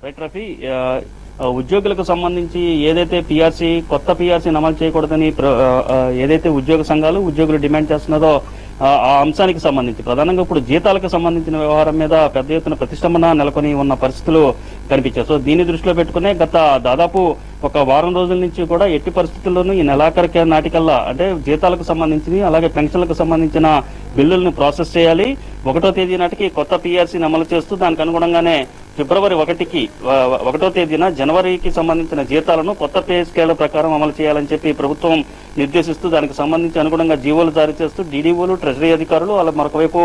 right Rafi ఆ, ఆ, ఉద్యోగులకు సంబంధించి ఏదైతే పిఆర్సీ కొత్త పిఆర్సీ అమలు చేయకూడదని ప్ర- ఆ, ఆ, ఏదైతే ఉద్యోగ సంఘాలు ఉద్యోగులు డిమాండ్ చేస్తున్నారో ఆ ఆ అంశానికి సంబంధించి ప్రధానంగా ఇప్పుడు జీతాలకు సంబంధించిన వ్యవహారం మీద పెద్ద ఎత్తున ప్రతిష్టంభన నెలకొని ఉన్న పరిస్థితులు కనిపించాయి సో దీన్ని దృష్టిలో పెట్టుకునే గత దాదాపు ఒక వారం రోజుల నుంచి కూడా ఎట్టి పరిస్థితుల్లోనూ ఈ నెలాఖరికి నాటికల్లా అంటే జీతాలకు సంబంధించి అలాగే పెన్షన్లకు సంబంధించిన బిల్లుల్ని ప్రాసెస్ చేయాలి ఒకటో తేదీ నాటికి కొత్త పిఆర్సీని అమలు చేస్తూ దానికి అనుగుణంగానే ఫిబ్రవరి ఒకటికి ఆ, ఒకటో తేదీన జనవరికి సంబంధించిన జీతాలను కొత్త పే స్కేల్ ప్రకారం అమలు చేయాలని చెప్పి ప్రభుత్వం నిర్దేశిస్తూ దానికి సంబంధించి అనుగుణంగా జీవోలు జారీ చేస్తూ డీడీఓలు ట్రెజరీ అధికారులు అలా మరొక వైపు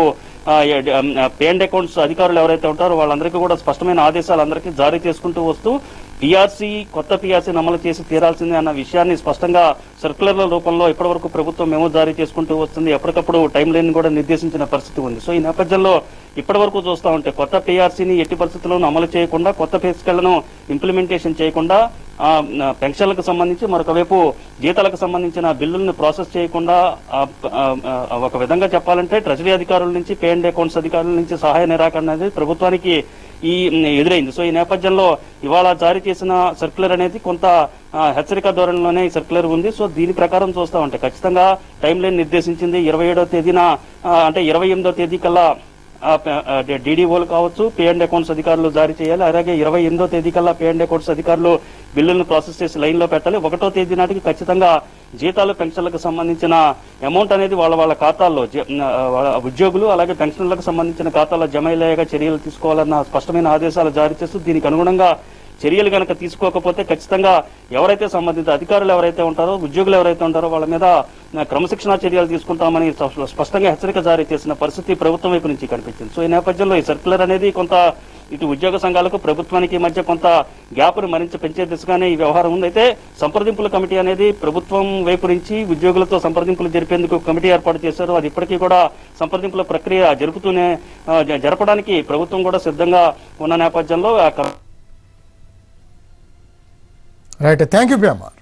పే అండ్ అకౌంట్స్ అధికారులు ఎవరైతే ఉంటారో వాళ్ళందరికీ కూడా స్పష్టమైన ఆదేశాలు అందరికీ జారీ చేసుకుంటూ వస్తూ పిఆర్సీ కొత్త పిఆర్సీని అమలు చేసి తీరాల్సిందే అన్న విషయాన్ని స్పష్టంగా సర్కులర్ల రూపంలో ఇప్పటివరకు ప్రభుత్వం మేము జారీ చేసుకుంటూ వస్తుంది ఎప్పటికప్పుడు టైం లైన్ కూడా నిర్దేశించిన పరిస్థితి ఉంది సో ఈ నేపథ్యంలో ఇప్పటి వరకు చూస్తా ఉంటే కొత్త పిఆర్సీని ఎట్టి పరిస్థితుల్లోనూ అమలు చేయకుండా కొత్త ఫేస్కళ్లను ఇంప్లిమెంటేషన్ చేయకుండా ఆ, ఆ, పెన్షన్లకు సంబంధించి మరొక వైపు జీతాలకు సంబంధించిన బిల్లుల్ని ప్రాసెస్ చేయకుండా ఆ, ఆ, ఆ, ఒక విధంగా చెప్పాలంటే ట్రెజరీ అధికారుల నుంచి పే అండ్ అకౌంట్స్ అధికారుల నుంచి సహాయ నిరాకరణ అనేది ప్రభుత్వానికి ఈ మ్, ఎదురైంది సో ఈ నేపథ్యంలో ఇవాళ జారీ చేసిన సర్క్యులర్ అనేది కొంత ఆ, హెచ్చరిక ధోరణిలోనే ఈ సర్క్యులర్ ఉంది సో దీని ప్రకారం చూస్తా ఉంటే ఖచ్చితంగా టైం లైన్ నిర్దేశించింది ఇరవై ఏడో తేదీన ఆ, అంటే ఇరవై ఎనిమిదో తేదీ కల్లా డీడీఓలు కావచ్చు పే అండ్ అకౌంట్స్ అధికారులు జారీ చేయాలి అలాగే ఇరవై ఎనిమిదో తేదీ కల్లా పే అండ్ అకౌంట్స్ అధికారులు బిల్లులను ప్రాసెస్ చేసి లైన్ లో పెట్టాలి ఒకటో తేదీ నాటికి ఖచ్చితంగా జీతాలు పెన్షన్లకు సంబంధించిన అమౌంట్ అనేది వాళ్ళ వాళ్ళ ఖాతాల్లో జ- ఆ, వాళ్ళ ఉద్యోగులు అలాగే పెన్షన్లకు సంబంధించిన ఖాతాల్లో జమ అయ్యేలాగా చర్యలు తీసుకోవాలన్న స్పష్టమైన ఆదేశాలు జారీ చేస్తూ దీనికి అనుగుణంగా చర్యలు కనుక తీసుకోకపోతే ఖచ్చితంగా ఎవరైతే సంబంధిత అధికారులు ఎవరైతే ఉంటారో ఉద్యోగులు ఎవరైతే ఉంటారో వాళ్ళ మీద ఆ, క్రమశిక్షణా చర్యలు తీసుకుంటామని స్ప- స్పష్టంగా హెచ్చరిక జారీ చేసిన పరిస్థితి ప్రభుత్వం వైపు నుంచి కనిపించింది సో ఈ నేపథ్యంలో ఈ సర్క్యులర్ అనేది కొంత ఇటు ఉద్యోగ సంఘాలకు ప్రభుత్వానికి మధ్య కొంత గ్యాప్ను మరింత పెంచే దిశగానే ఈ వ్యవహారం ఉంది అయితే సంప్రదింపుల కమిటీ అనేది ప్రభుత్వం వైపు నుంచి ఉద్యోగులతో సంప్రదింపులు జరిపేందుకు కమిటీ ఏర్పాటు చేశారు అది ఇప్పటికీ కూడా సంప్రదింపుల ప్రక్రియ జరుపుతూనే ఆ, జ- జరపడానికి ప్రభుత్వం కూడా సిద్ధంగా ఉన్న నేపథ్యంలో ఆ committee right thank you PMR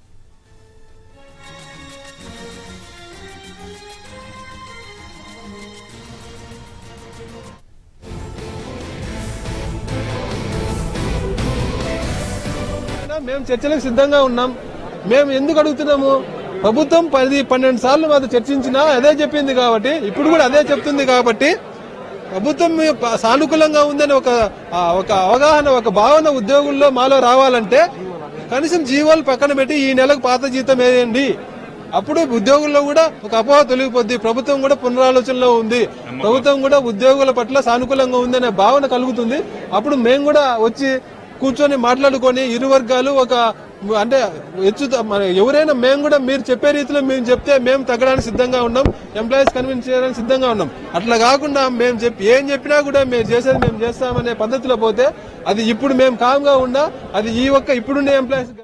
అయినా మేము చర్చలకు సిద్ధంగా ఉన్నాం మేము ఎందుకు అడుగుతున్నాము ప్రభుత్వం పది పన్నెండు సార్లు మాతో చర్చించినా అదే చెప్పింది కాబట్టి ఇప్పుడు కూడా అదే చెప్తుంది కాబట్టి ప్రభుత్వం మీ ప- సానుకూలంగా ఉందని ఒక ఆ, ఒక అవగాహన ఒక భావన ఉద్యోగుల్లో మాలో రావాలంటే కనీసం జీవోలు పక్కన పెట్టి ఈ నెలకు పాత జీతం వేయండి అప్పుడు ఉద్యోగుల్లో కూడా ఒక అపోహ తొలగిపోద్ది ప్రభుత్వం కూడా పునరాలోచనలో ఉంది ప్రభుత్వం కూడా ఉద్యోగుల పట్ల సానుకూలంగా ఉంది అనే భావన కలుగుతుంది అప్పుడు మేము కూడా వచ్చి కూర్చొని మాట్లాడుకొని ఇరు వర్గాలు ఒక అంటే హెచ్చు మన ఎవరైనా మేము కూడా మీరు చెప్పే రీతిలో మేము చెప్తే మేము తగ్గడానికి సిద్ధంగా ఉన్నాం ఎంప్లాయీస్ కన్విన్స్ చేయడానికి సిద్ధంగా ఉన్నాం అట్లా కాకుండా మేము చెప్పి ఏం చెప్పినా కూడా మేము చేసేది మేము చేస్తామనే పద్ధతిలో పోతే అది ఇప్పుడు మేము కామ్గా ఉన్నా అది ఈ ఒక్క ఇప్పుడున్న ఎంప్లాయీస్